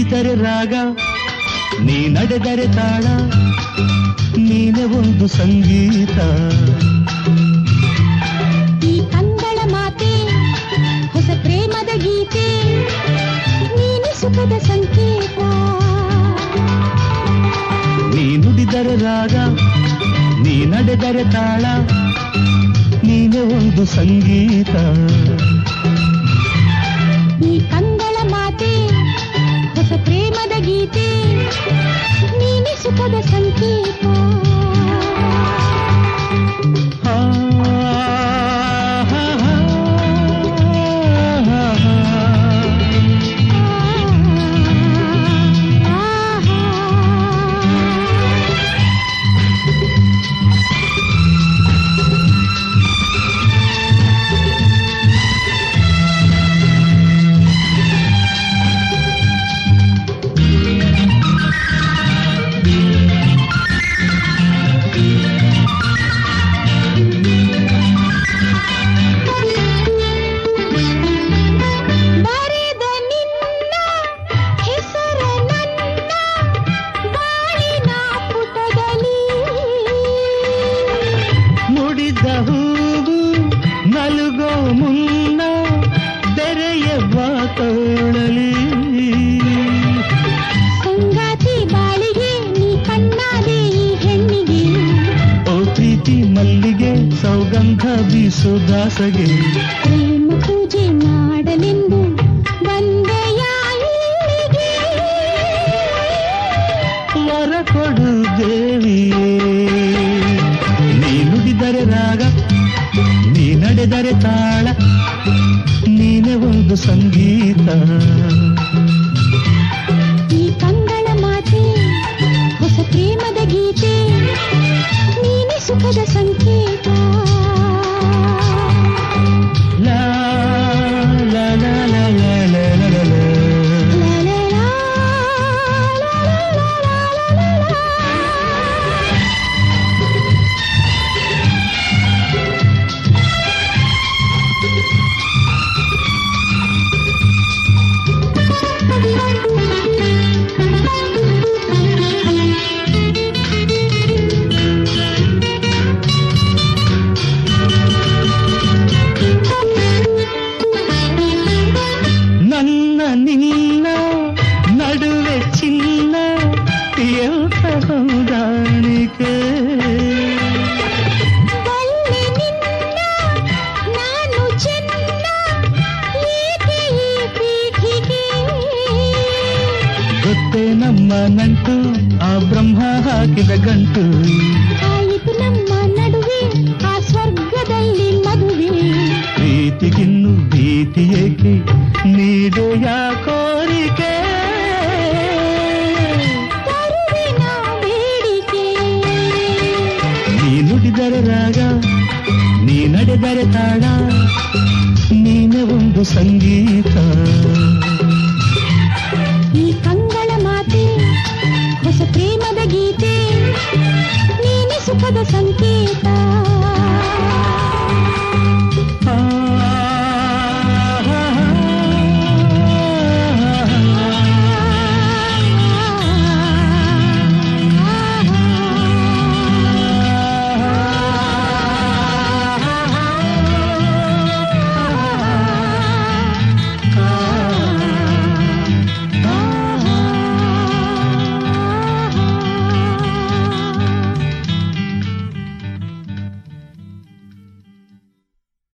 ನುಡಿದರೆ ರಾಗ ನೀ ನಡೆದರೆ ತಾಳ ನೀನೆ ಒಂದು ಸಂಗೀತ ಈ ಕಂಗಳ ಮಾತೆ ಹೊಸ ಪ್ರೇಮದ ಗೀತೆ ನೀನೆ ಸುಖದ ಸಂಕೇತ ನೀ ನುಡಿದರೆ ರಾಗ ನೀ ನಡೆದರೆ ತಾಳ ನೀನೆ ಒಂದು ಸಂಗೀತ ಈ ಕಂಗಳ ಮಾತೆ ಹೊಸ ಪ್ರೇಮದ ಗೀತೆ ನೀನೆ ಸುಖದ ಸಂಕೇತ ಆ, ಹಾ, ಹಾ, ಹಾ, ಹಾ. ಬರೆದ ನಿನ್ನ ಹೆಸರ ನನ್ನ ಬಾಳಿನ ಪುಟದಲ್ಲಿ ಮುಡಿದ ಹೂವು ನಲುಗೋ ಮುನ್ನ ತೆರೆಯ ಬಾತೋಳಲಿ ಸಂಗಾತಿ ಬಾಳಿಗೆ ನೀ ಕಣ್ಣಾದೆ ಈ ಹೆಣ್ಣಿಗೆ ಓ ಪ್ರೀತಿ ಮಲ್ಲಿಗೆ ಸೌಗಂಧ ಬೀಸು ದಾಸಗೆ ಪ್ರೇಮ ಪೂಜೆ ಮಾಡಲೆಂದು ಬಂದೆಯ ಇಲ್ಲಿಗೆ ವರ ಕೊಡು ದೇವಿಯೇ ನೀ ನುಡಿದರೆ ರಾಗ ನೀ ನಡೆದರೆ ತಾಳ ನೀನೆ ಒಂದು ಸಂಗೀತ ಈ ಕಂಗಳ ಮಾತೆ ಹೊಸ ಪ್ರೇಮದ ಗೀತೆ ನೀನೆ ಸುಖದ ಸಂಕೇತ ಲಾ ಲಾ ಲಾ ಲಾ ಲಾ ಲಾ ಲಾ ಲಾ ಲಾ. ಲಾ ಲಾ ಲಾ, ಲಾ ಲಾ ಲಾ ಲಾ ಲಾ ಲಾ. ನನ್ನ ನಿನ್ನ ನಡುವೆ ಚಿನ್ನ ಎಂಥ ಹೊಂದಾಣಿಕೆ ಬಲ್ಲೆ ನಿನ್ನ ನಾನು ಚೆನ್ನ ಏಕೆ ಈ ಪೀಠಿಗೆ ಗೊತ್ತೇ ನಮ್ಮ ನಂಟು ಆ ಬ್ರಹ್ಮ ಹಾಕಿದ ಗಂಟು ಆಯಿತು ನಮ್ಮ ನಡುವೆ ಆ ಸ್ವರ್ಗದಲ್ಲಿ ಮದುವೆ ಪ್ರೀತಿಗಿನ್ನು ಭೀತಿ ಏಕೆ ನೀಡೆಯ ಕೋರಿಕೆ ತರುವಿನ ಬೇಡಿಕೆ ನೀ ನುಡಿದರೆ ರಾಗ ನೀ ನಡೆದರೆ ತಾಳ ನೀನೆ ಒಂದು ಸಂಗೀತ ಈ ಕಂಗಳ ಮಾತೆ ಹೊಸ ಪ್ರೇಮದ ಗೀತೆ ನೀನೆ ಸುಖದ ಸಂಕೇತ